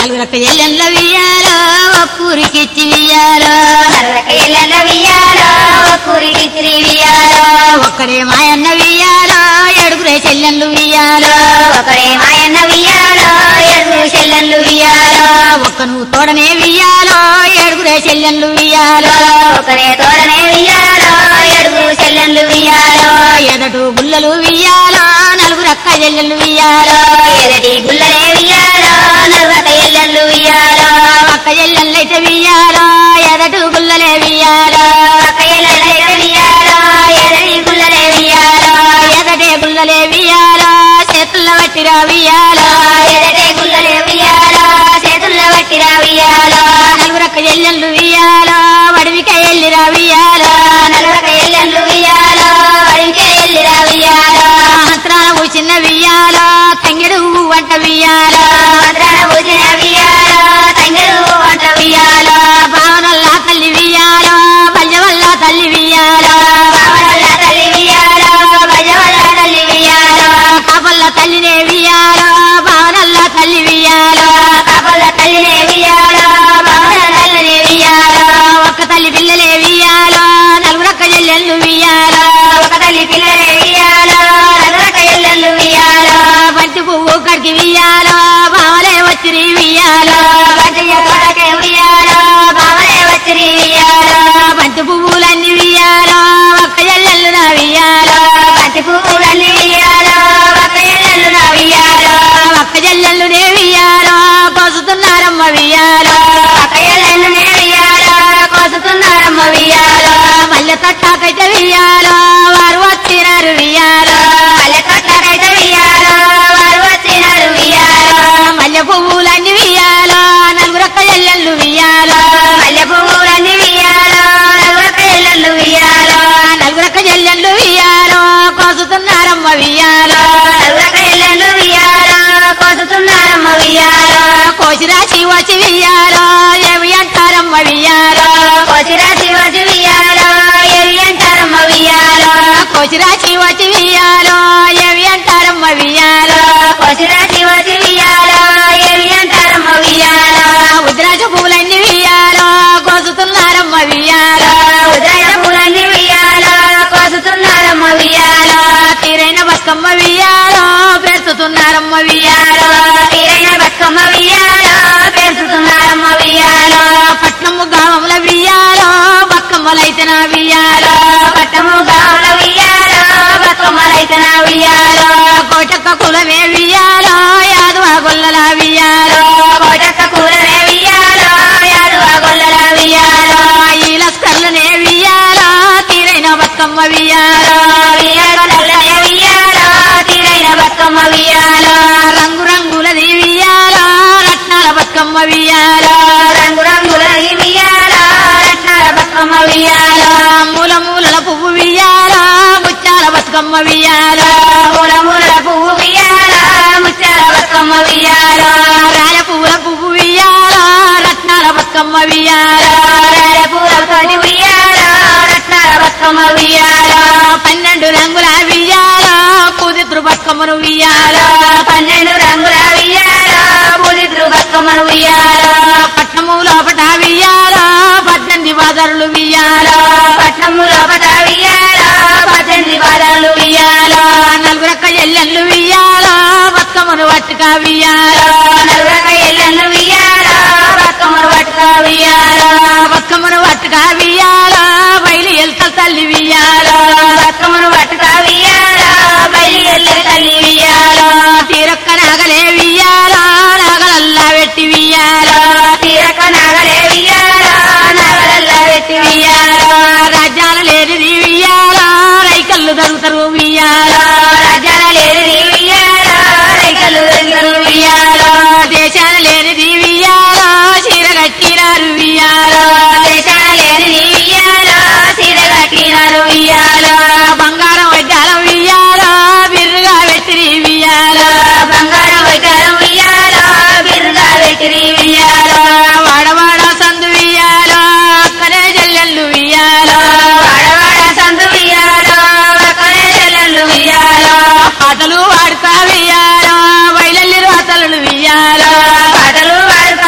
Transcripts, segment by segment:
నలుగురక్క ఎల్లెల్ల వియ్యాలో ఒక్కూరికిచ్చి వియ్యాలో నల్లకయ్యల వియ్యాలో కురికిత్రి వియ్యాలో ఒక్కరే మాయన్న వియ్యాలో ఏడుగురే చెల్లెళ్ళు వియ్యాలో ఒకడే మాయన్న వియ్యాలో ఎడుగు చెల్లెళ్ళు వియ్యాలో ఒక్క నువ్వు తోడనే వియ్యాలో ఏడుగురే చెల్లెళ్ళు వియ్యాలో ఒకరే తోడనే వియ్యాలో ఎడుగు చెల్లెళ్ళు వియ్యాలో ఎదటు గుల్లలు వియ్యాలో నలుగురక్క చెల్లెళ్ళు వియ్యాలో ఎదటి గుల్లనే వియ్యాలో నల్లకయ్యలు వియ్యాలో అక్క చెల్లెళ్ళైతే వియ్యాలో ఎదటు గుల్లలే వియ్యాలో అక్కయ్యలైతే వియ్యాలో ఎదటి గుల్లనే వియ్యాలో ఎదటే గుల్లలే వియ్యాలో చేతుల్లో పట్టిరా వియ్యాలో ఎదటే గుల్లనే వియ్యాలో చేతుల్లో పట్టిరా వియ్యాలో నలుగురక్క చెల్లెళ్ళు వియ్యాలో వడివిక ఎల్లిరా వియ్యాలో నల్లకయ్యలు వియ్యాలో అడిగే ఎల్లిరా వియ్యాలో మంత్రాల చిన్న వియ్యాలో తంగిడు వంట వియ్యాలో భద్రాన పూజిన వియ్యాలో తంగడు వంట వియ్యాలో భావనల్లా తల్లి వియ్యాలో బల్య వల్ల తల్లి వియ్యాలో బావనల్ల తల్లి వియ్యాలో భజవల్ల తల్లి వియ్యాలో కాపల్ల తల్లినే వియ్యాలో భావనల్లా తల్లి వియ్యాలో కాపల తల్లినే వియ్యాలో బావన తల్లినే వియ్యాలో ఒక్క తల్లి పిల్లలే వియ్యాలో నలుగురక్క చెల్లెళ్ళు వియ్యాలో ఒక తల్లి పిల్లనే వియ్యాలో నలుగురక ఎల్లెళ్ళు వియ్యాలో బంతి పువ్వు కడికి వియ్యాలో భావలే వచ్చిరి వియ్యాలో బంతియ తోటకే వియ్యాలో బావనే వచ్చిరి వియ్యాలో బంతి పువ్వులన్నీ వియ్యాలో ఒక్క చెల్లెళ్ళు నా వియ్యాలో బంతి పువ్వులన్నీ వియ్యాలో ఒక ఎల్లెళ్ళు నా వియ్యాలో ఒక్క చెల్లెళ్ళునే వియ్యాలో కోసుతున్నారమ్మ వియ్యాలో ఒక ఎల్లెళ్ళు నే వియ్యాలో కోసుతున్నారమ్మ వియ్యాలో మల్లె తట్టాకైతే వియ్యాలో వారు వచ్చినారు వియ్యాలో మల్లె తొట్టకైతే వియ్యాలో వారు వచ్చినారు వియ్యాలో మల్లె పువ్వులన్నీ వియ్యాలో నలుగురక్క చెల్లెళ్ళు వియ్యాలో మల్లె పువ్వులన్నీ వియ్యాలో నలుగురక ఎల్లెళ్ళు వియ్యాలో నలుగురక్క చెల్లెళ్ళు వియ్యాలో కోసుతున్నారమ్మ వియ్యాలో నలుగురక ఎల్లెళ్ళు వియ్యాలో కోసుతున్నారమ్మ వియ్యాలో కోసిరాశి వచ్చి వియ్యాలో ఏమి అంటారమ్మ వియ్యాలో కోసిరా శివజి వియ్యాలో ఎవి అంటారమ్మ వియ్యాలో కోసిరాశి వచ్చి వియ్యాలో ఏమి అంటారమ్మ వియ్యాలో కోసిరా శివజి వియ్యాలో ఎవి అంటారమ్మ వియ్యాలో ఉద్రాజ పువ్వులన్నీ వియ్యాలో కోసుతున్నారమ్మ వియ్యాలో ఉదయ పూలన్నీ వియ్యాలో కోసుతున్నారమ్మ వియ్యాలో తీరైన బతుకమ్మ వియ్యాలో పెడుతున్నారమ్మ వియ్యాలో తీరైన బతుకమ్మ వియ్యాలో పెంచుతున్నారమ్మ వియ్యాలో పట్నము గామముల వియ్యాలో బతుకమ్మలైతే నా వియ్యాలో పట్టము గావుల వియ్యాలో బతుకమ్మలైతే నా వియ్యాలో కోటక్క కులమే వియ్యాలో యాదవ గొల్లల వియ్యాలో కోటక్క కూరనే వియ్యాలో యాదువ గొల్లల వియ్యాలో ఈ లస్కర్లనే వియ్యాలో తీరైన బతుకమ్మ వియ్యాలో వియ్యాలో నల్లనే వియ్యాలో తీరైన బతుకమ్మ వియ్యాలో రంగు రంగులది వియ్యాలో రత్నాల బతుకమ్మ వియ్యాలో రంగు రంగుల వియ్యాలో రత్నాల బతుకమ్మ వియ్యాలో మూల మూలల పువ్వు వియ్యాలో ముత్యాల బతుకమ్మ వియ్యాలో మూల మూల పువ్వు వియ్యాలో ముత్యాల బతుకమ్మ వియ్యాలో రాయ పువ్వుల పువ్వు వియ్యాలో రత్నాల బతుకమ్మ వియ్యాలో రాయ పూలతోటి వియ్యాలో రత్నాల బతుకమ్మ వియ్యాలో పన్నెండు రంగుల వియ్యాలో కుదిత్రు బతుకమ్మను వియ్యాలో పన్నెండు రంగుల వియ్యాలో పూజిత్రు బతుకమ్మను వియ్యాలో పట్నము లోపట వియ్యాలో పద్దెనిమిది బాదరులు వియ్యాలో పట్నము లోపట వియ్యాలో పద్దెనిమిది పాదాలు వియ్యాలో నలుగురక్క ఎల్లెళ్ళు వియ్యాలో బతుకమ్మను పట్టుక వియ్యాలో నలుగురక ఎల్లెన్ను వియ్యాలో బతుకమ్మను పట్టుక వియ్యాలో బతుకమ్మను పట్టుక వియ్యాలో బయలు ఎల్తల తల్లి వియ్యాలో బతుకమ్మను పట్టుక వియ్యాలో బయలు ఎల్లె తల్లి వియ్యాలో తీరొక్క నాగలే వియ్యాలో నాగలల్లా పెట్టి వియ్యాలో తీరక నాగలే వియ్యాలో నాగలల్లా పెట్టి వియ్యాలో రాజ్యాలు లేనిది వియ్యాలో రైకల్లు దరుగుతారు వియ్యాలో రాజ్యాల లేనిది వియ్యాలో రైకలు వెంగలు వియ్యాలో దేశాలు లేనిది వియ్యాలో చీర కట్టినారు వియ్యాలో దేశాల లేనిది వియ్యాలో సీర కట్టినారు వియ్యాలో బంగారం వడ్డాలం వియ్యాలో బిర్రుగా పెట్టిరి వియ్యాలో బంగారం వైకారం వియ్యాలో బిరుగా వెటిరి వియ్యాలో వాడవాడ సందు వియ్యాలో అక్కనే చెల్లెళ్ళు వియ్యాలో వాడవాడ సందు వియ్యాలో అక్కడే చెల్లెళ్ళు వియ్యాలో పాటలు వాడుతా వియ్యాలో బయలెల్లి రాతలు వియ్యాలో పాటలు వాడుక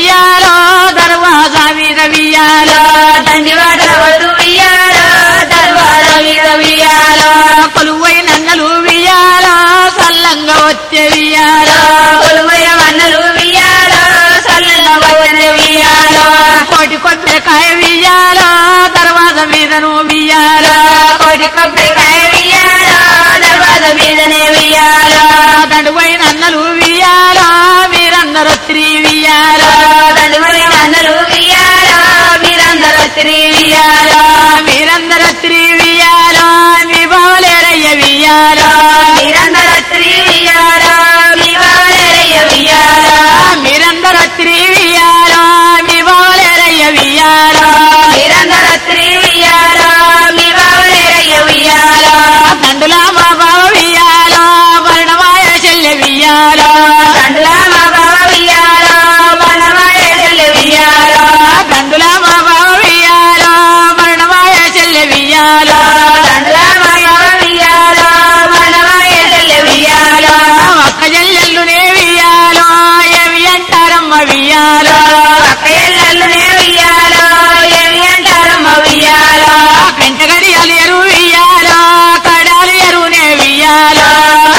వియాలో దర్వాజా మీద వియాలో దండివాట వధు వియాలో దర్బార మీద వియాలో కొలువై నంగలు వియాలో సల్లంగా వచ్చే వియాలో కొలువైన వన్నలు వియాలో సల్లంగా వదిన వియాలో కోటి కొబ్బరికాయ వియాలో దర్వాజా మీదను వియాలో కోటి కొబ్బరికాయ వియాలో దర్వాజ మీదనే వియాలో దండుపై నన్నలు వియాలో మీరందరూ త్రీ వియాలో దండుమని వన్నలు వియాలో మీరందరూ తిరిగి వియాలో మీరందరూ త్రీ వియాలో మీ బావలేరయ్య వియాలో మీరందరూ తిరిగి వియాలో మీ వారయ్య వియాలో మీరందరూ త్రీ వియాలో మీ బావలేరయ్య వియాలో మీరందరూ తిరిగి వియాలో మీ వారయ్య వియాలో దండులా మా బావ వియాలో వర్ణమాయ చెల్లె వియాలో దండులా మా బావ వియాలో మనమాయ చెల్లి వియాలో దండులా మా బావ వియాలో వర్ణమాయ చెల్లె వియాలో దండులా మా బావ వియాలో మనమాయ చెల్లి వియాలో ఒక్క చెల్లెల్లునే వియాలో ఏమి అంటారమ్మ వియాలో అక్కయ్యల్లనే వియాలో ఏమి అంటారమ్మ వియాలో పెంటగడి అలేరు వియాలో కడాలి ఎరువునే వియాలో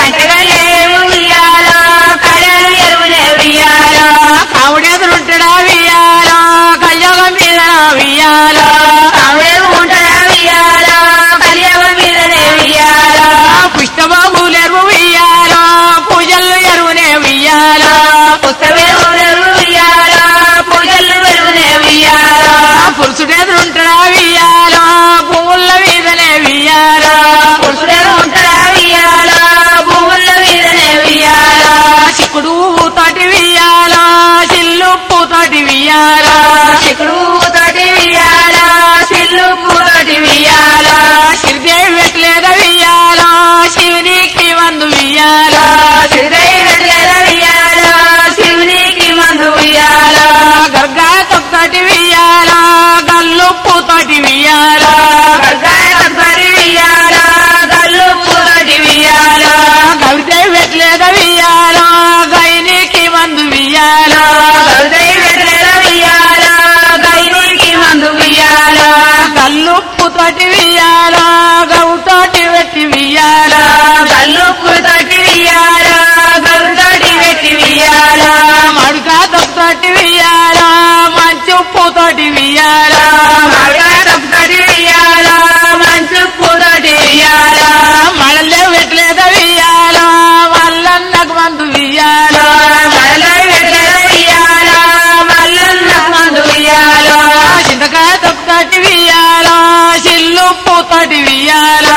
అంటగలేము వియాలో కడలు ఎరువునే వియాలో కావుడెదురుంటడా వియాలో కళ్యోగం మీద వియాలో ఆవిడే ఉంటదా వియాలో కళ్యాణ మీదనే వియాలో పుష్పబాబులెరువు వియాలో పూజలు ఎరువునే వియాలో పుస్తమే ఊరెరువు వియాలో పూజలు వెరువునే వియాలో పురుషుడెదురుంటడా వియాలో పువ్వుల మీదనే వియాలో పురుషుడే ఉంటదా వియాలో భూముల మీదనే వియాలో చిక్కుడు తోటి వియాలో చిల్లు తోటి వియాలో చిక్కుడు తోటి వియాలో సిల్లు పూతోటి వియాలో శ్రీదేవి పెట్టలేద వియాలో శివునికి మందు వియాలో శ్రీదై వెట్ల వియాలో శివునికి మందు వియాలో గర్గా తొక్కటి వియాలో గల్లు తోటి వియాలో గర్గాయ కబ్బరి వియాలో గల్లు పూతోటి వియాలో గవిదేవి పెట్టలేద వియాలో గైనికి మందు వియాలో గరుదై వెట్ల వియాలో గైనికి మందు వియాలో గల్లు తోటి వియాలో గౌతోటి పెట్టి వియాలో గల్లు పూతోటి వియాలో గరుతోటి వెట్టి వియాలో మడుక తొక్కటి వియాలో మంచు తోటి వియాలో మడగడొక్కటి వియాలో మంచు పూతోటి వియాలో మళ్ళీ పెట్టలేద వియాలో వాళ్ళన్నకు మందు వియాలో మడలై వెట్ల వియాలో మల్లన్న మందు వియాలో చింతకాయ తొక్కటి వియాలో చిల్లు తోటి వియాలో